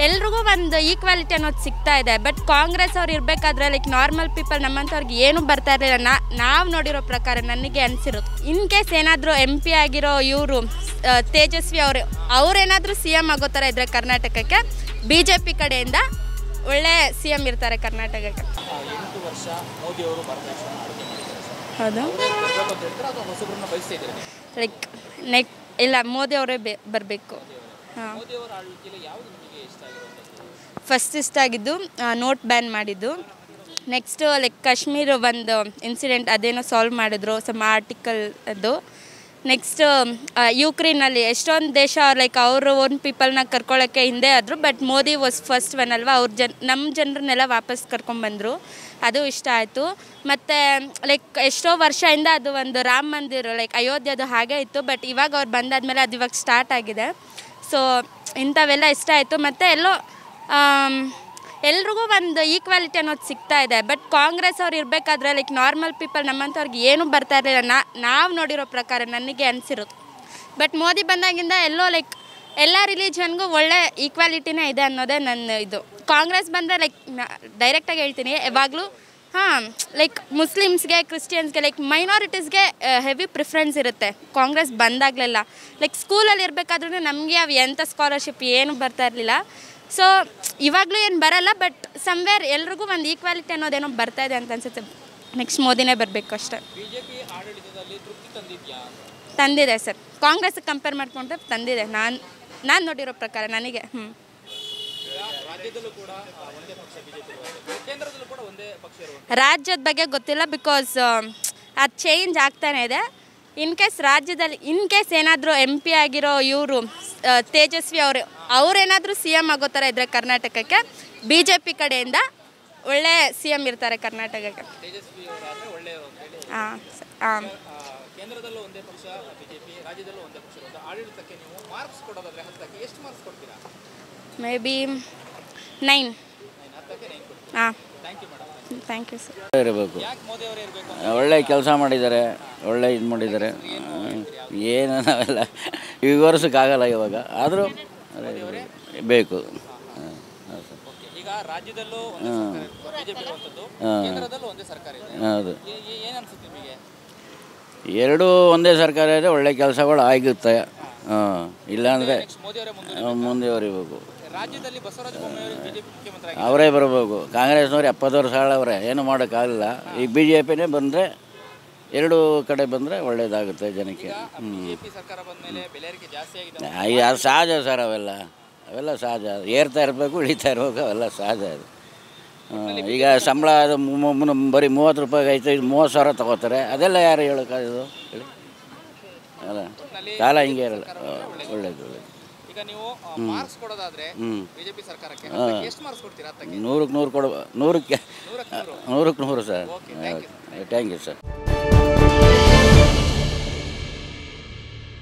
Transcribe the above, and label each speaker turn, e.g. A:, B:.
A: ಎಲ್ರಿಗೂ ಒಂದು ಈಕ್ವಾಲಿಟಿ ಅನ್ನೋದು ಸಿಗ್ತಾ ಇದೆ ಬಟ್ ಕಾಂಗ್ರೆಸ್ ಅವ್ರು ಇರಬೇಕಾದ್ರೆ ಲೈಕ್ ನಾರ್ಮಲ್ ಪೀಪಲ್ ನಮ್ಮಂಥವ್ರಿಗೆ ಏನೂ ಬರ್ತಾ ಇರಲಿಲ್ಲ ನಾ ನಾವು ನೋಡಿರೋ ಪ್ರಕಾರ ನನಗೆ ಅನಿಸಿರೋದು ಇನ್ ಕೇಸ್ ಏನಾದರೂ ಎಂ ಪಿ ಆಗಿರೋ ಇವರು ತೇಜಸ್ವಿ ಅವರು ಅವ್ರೇನಾದರೂ ಸಿ ಎಮ್ ಆಗೋ ಥರ ಇದ್ದರೆ ಕರ್ನಾಟಕಕ್ಕೆ ಬಿ ಜೆ ಪಿ ಕಡೆಯಿಂದ ಒಳ್ಳೆ ಸಿ ಎಮ್ ಇರ್ತಾರೆ ಕರ್ನಾಟಕಕ್ಕೆ
B: ಎಂಟು ವರ್ಷ ಮೋದಿ ಅವರು ಭಾರತ ದೇಶವನ್ನು ಆಳ್ವಿಕೆ ಮಾಡಿದ್ದಾರೆ ಸರ್
A: ಹೌದು
B: ಅವರೇ ಬರ್ಬೇಕು ಅಂತ ಹೇಳ್ತಾರೆ ಅಥವಾ ಹೊಸಬ್ರನ್ನ ಬಯಸ್ತಾ ಇದ್ದಾರೆ ನೀವು?
A: ಲೈಕ್ ನೆಕ್ ಇಲ್ಲ ಮೋದಿ ಅವರೇ ಬೇ ಬರಬೇಕು ಹಾಂ
B: ಮೋದಿ ಅವರ ಆಳ್ವಿಕೆಯಲ್ಲಿ ಯಾವುದು ನಿಮಗೆ ಇಷ್ಟ ಆಗಿರುವಂಥದ್ದು
A: ಫಸ್ಟ್ ಇಷ್ಟ ಆಗಿದ್ದು ನೋಟ್ ಬ್ಯಾನ್ ಮಾಡಿದ್ದು ನೆಕ್ಸ್ಟ್ ಲೈಕ್ ಕಾಶ್ಮೀರ್ ಒಂದು ಇನ್ಸಿಡೆಂಟ್ ಅದೇನೋ ಸಾಲ್ವ್ ಮಾಡಿದ್ರು ಸಮ್ ಆರ್ಟಿಕಲ್ ಅದು ನೆಕ್ಸ್ಟ್ ಯುಕ್ರೇನಲ್ಲಿ ಎಷ್ಟೊಂದು ದೇಶ ಲೈಕ್ ಅವರು ಓನ್ ಪೀಪಲ್ನ ಕರ್ಕೊಳ್ಳೋಕ್ಕೆ ಹಿಂದೆ ಆದರು but Modi was first one ಅಲ್ವಾ ಅವ್ರ ಜನ್ ನಮ್ಮ ಜನರನ್ನೆಲ್ಲ ವಾಪಸ್ ಕರ್ಕೊಂಡ್ಬಂದರು ಅದು ಇಷ್ಟ ಆಯಿತು ಮತ್ತು ಲೈಕ್ ಎಷ್ಟೋ ವರ್ಷದಿಂದ ಅದು ಒಂದು ರಾಮ ಮಂದಿರ ಲೈಕ್ ಅಯೋಧ್ಯೆದು ಹಾಗೆ ಇತ್ತು ಬಟ್ ಇವಾಗ ಅವ್ರು ಬಂದಾದ್ಮೇಲೆ ಅದು ಇವಾಗ ಸ್ಟಾರ್ಟ್ ಆಗಿದೆ ಸೊ ಇಂಥವೆಲ್ಲ ಇಷ್ಟ ಆಯಿತು ಮತ್ತು ಎಲ್ಲೋ ಆಮ್, ಎಲ್ರಿಗೂ ಒಂದು ಈಕ್ವಾಲಿಟಿ ಅನ್ನೋದು ಸಿಗ್ತಾ ಇದೆ ಬಟ್ ಕಾಂಗ್ರೆಸ್ ಅವ್ರು ಇರಬೇಕಾದ್ರೆ ಲೈಕ್ ನಾರ್ಮಲ್ ಪೀಪಲ್ ನಮ್ಮಂಥವ್ರಿಗೆ ಏನೂ ಬರ್ತಾ ಇರಲಿಲ್ಲ ನಾ ನಾವು ನೋಡಿರೋ ಪ್ರಕಾರ ನನಗೆ ಅನಿಸಿರೋದು ಬಟ್ ಮೋದಿ ಬಂದಾಗಿಂದ ಎಲ್ಲೋ ಲೈಕ್ ಎಲ್ಲ ರಿಲಿಜನ್ಗೂ ಒಳ್ಳೆ ಈಕ್ವಾಲಿಟಿನೇ ಇದೆ ಅನ್ನೋದೇ ನನ್ನ ಇದು ಕಾಂಗ್ರೆಸ್ ಬಂದರೆ ಲೈಕ್ ಡೈರೆಕ್ಟಾಗಿ ಹೇಳ್ತೀನಿ ಯಾವಾಗಲೂ ಹಾಂ ಲೈಕ್ ಮುಸ್ಲಿಮ್ಸ್ಗೆ ಕ್ರಿಸ್ಟಿಯನ್ಸ್ಗೆ ಲೈಕ್ ಮೈನಾರಿಟೀಸ್ಗೆ ಹೆವಿ ಪ್ರಿಫರೆನ್ಸ್ ಇರುತ್ತೆ ಕಾಂಗ್ರೆಸ್ ಬಂದಾಗಲೆಲ್ಲ ಲೈಕ್ ಸ್ಕೂಲಲ್ಲಿ ಇರಬೇಕಾದ್ರೂ ನಮಗೆ ಅವು ಎಂಥ ಸ್ಕಾಲರ್ಶಿಪ್ ಏನು ಬರ್ತಾ ಇರಲಿಲ್ಲ ಸೊ ಇವಾಗಲೂ ಏನು ಬರಲ್ಲ ಬಟ್ ಸಮ್ವೇರ್ ಎಲ್ರಿಗೂ ಒಂದು ಈಕ್ವಾಲಿಟಿ ಅನ್ನೋದೇನೋ ಬರ್ತಾ ಇದೆ ಅಂತ ಅನ್ಸುತ್ತೆ ನೆಕ್ಸ್ಟ್ ಮೋದಿನೇ ಬರಬೇಕು ಅಷ್ಟೇ
B: ಬಿಜೆಪಿ ಆಡಳಿತದಲ್ಲಿ ತೃಪ್ತಿ ತಂದಿದ್ಯಾ
A: ತಂದಿದೆ ಸರ್ ಕಾಂಗ್ರೆಸ್ಗೆ ಕಂಪೇರ್ ಮಾಡಿಕೊಂಡ್ರೆ ತಂದಿದೆ ನಾನು ನಾನು ನೋಡಿರೋ ಪ್ರಕಾರ ನನಗೆ ಹ್ಞೂ
B: ಈಗ ರಾಜ್ಯದಲ್ಲೂ ಕೂಡ ಆ, ಒಂದೇ ಪಕ್ಷ ಬಿಜೆಪಿ ಕೇಂದ್ರದಲ್ಲೂ ಕೂಡ ಒಂದೇ ಪಕ್ಷ ಇರುವಂಥ
A: ರಾಜ್ಯದ ಬಗ್ಗೆ ಗೊತ್ತಿಲ್ಲ ಬಿಕಾಸ್ ಅದು ಚೇಂಜ್ ಆಗ್ತಾನೆ ಇದೆ ಇನ್ ಕೇಸ್ ರಾಜ್ಯದಲ್ಲಿ ಇನ್ ಕೇಸ್ ಏನಾದರೂ ಎಂ ಪಿ ಆಗಿರೋ ಇವರು ತೇಜಸ್ವಿ ಅವರು ಅವ್ರೇನಾದರೂ ಸಿ ಎಮ್ ಆಗೋ ಥರ ಇದ್ದರೆ ಕರ್ನಾಟಕಕ್ಕೆ ಬಿ ಜೆ ಪಿ ಕಡೆಯಿಂದ ಒಳ್ಳೆ ಸಿ ಎಮ್ ಇರ್ತಾರೆ ಕರ್ನಾಟಕಕ್ಕೆ
B: ತೇಜಸ್ವಿ ಅವರಾದರೆ ಒಳ್ಳೆಯವರು ಅಂತ ಹೇಳಿ
A: ಹಾಂ ಹಾಂ
B: ಆ, ಕೇಂದ್ರದಲ್ಲೂ ಒಂದೇ ಪಕ್ಷ ಬಿಜೆಪಿ ರಾಜ್ಯದಲ್ಲೂ ಒಂದೇ ಪಕ್ಷ ಇರುವಂಥ ಆಡಳಿತಕ್ಕೆ ನೀವು ಮಾರ್ಕ್ಸ್ ಕೊಡೋದಾದ್ರೆ ಹತ್ತಕ್ಕೆ ಎಷ್ಟು ಮಾರ್ಕ್ಸ್ ಕೊಡ್ತೀರಾ
A: ಮೇ ಬಿ ನೈನ್
B: ನೈನ್ ಹತ್ತಕ್ಕೆ ನೈನ್ ಕೊಡ್ತೀರಾ
A: ಹಾಂ
B: thank you madam
A: thank you sir
C: ಇರಬೇಕು
B: ಯಾಕೆ ಮೋದಿ ಅವರೇ ಇರಬೇಕು
C: ಒಳ್ಳೆ ಕೆಲಸ ಮಾಡಿದ್ದಾರೆ ಒಳ್ಳೆ ಇದು ಮಾಡಿದ್ದಾರೆ ಏನು ನಾವೆಲ್ಲ ವಿವರಿಸೋಕ್ಕಾಗಲ್ಲ ಇವಾಗ ಆದರೂ ಬೇಕು ಹಾಂ, ಹೌದು ಸರ್.
B: ಓಕೆ ಈಗ ರಾಜ್ಯದಲ್ಲೂ ಒಂದೇ ಸರ್ಕಾರ ಬಿಜೆಪಿ ಇರುವಂಥದ್ದು ಕೇಂದ್ರದಲ್ಲೂ ಒಂದೇ ಸರ್ಕಾರ ಇದೆ
C: ಹೌದು
B: ಏ- ಏ- ಏನ್ ಅನ್ಸುತ್ತೆ ನಿಮಗೆ
C: ಎರಡೂ ಒಂದೇ ಸರ್ಕಾರ ಇದೆ ಒಳ್ಳೆ ಕೆಲಸಗಳು ಆಗುತ್ತೆ ಹಾಂ ಇಲ್ಲಾಂದರೆ
B: ನೆಕ್ಸ್ಟ್ ಮೋದಿ ಅವರೇ ಮುಂದೆ
C: ಮುಂದುವರಿಬೇಕು
B: ರಾಜ್ಯದಲ್ಲಿ ಬಸವರಾಜ ಬೊಮ್ಮಾಯಿ ಅವರು ಬಿಜೆಪಿ ಮುಖ್ಯಮಂತ್ರಿ ಆಗಿ
C: ಅವರೇ ಬರಬೇಕು ಕಾಂಗ್ರೆಸ್ನವ್ರು ಎಪ್ಪತ್ತು ವರ್ಷ ಆಳವ್ರೆ ಏನು ಮಾಡೋಕ್ಕಾಗಲಿಲ್ಲ ಈಗ ಬಿ ಜೆ ಪಿನೇ ಬಂದರೆ ಎರಡೂ ಕಡೆ ಬಂದರೆ ಒಳ್ಳೇದಾಗುತ್ತೆ ಜನಕ್ಕೆ ಹ್ಞೂ
B: ಬಿಜೆಪಿ ಸರ್ಕಾರ ಬಂದ ಮೇಲೆ ಬೆಲೆ ಏರಿಕೆ ಜಾಸ್ತಿ ಆಗಿದೆ
C: ಅಯ್ಯ, ಅದು ಸಹಜ ಸರ್ ಅವೆಲ್ಲ ಅವೆಲ್ಲ ಸಹಜ ಏರ್ತಾ ಇರಬೇಕು ಇಳಿತಾ ಇರಬೇಕು ಅವೆಲ್ಲ ಸಹಜ ಅದು ಹ್ಮ್. ಈಗ ಸಂಬಳ ಅದು ಮು- ಮು- ಮು- ಬರೀ ಮೂವತ್ತು ರೂಪಾಯಿ ಐತೆ ಇದು ಮೂವತ್ತು ಸಾವಿರ ತಗೋತಾರೆ ಅದೆಲ್ಲ ಯಾರು ಹೇಳೋಕ್ಕಾಗೋದು ಹೇಳಿ ಅಲ್ಲ ಕಾಲ ಹಿಂಗೆ ಇರಲ್ಲ ಒಳ್ಳೇದು ಒಳ್ಳೇದು
B: ಈಗ ನೀವು ಮಾರ್ಕ್ಸ್ ಕೊಡೋದಾದ್ರೆ
C: ಹ್ಞೂ
B: ಬಿಜೆಪಿ ಸರ್ಕಾರಕ್ಕೆ ಹತ್ತಕ್ಕೆ ಎಷ್ಟು ಮಾರ್ಕ್ಸ್ ಕೊಡ್ತೀರಾ ಹತ್ತಕ್ಕೆ
C: ನೂರಕ್ಕೆ ನೂರು ಕೊಡ ನೂರಕ್ಕೆ
B: ನೂರಕ್ಕೆ ನೂರು
C: ನೂರಕ್ಕೆ ನೂರು sir
B: Okay, thank you.
C: Thank you sir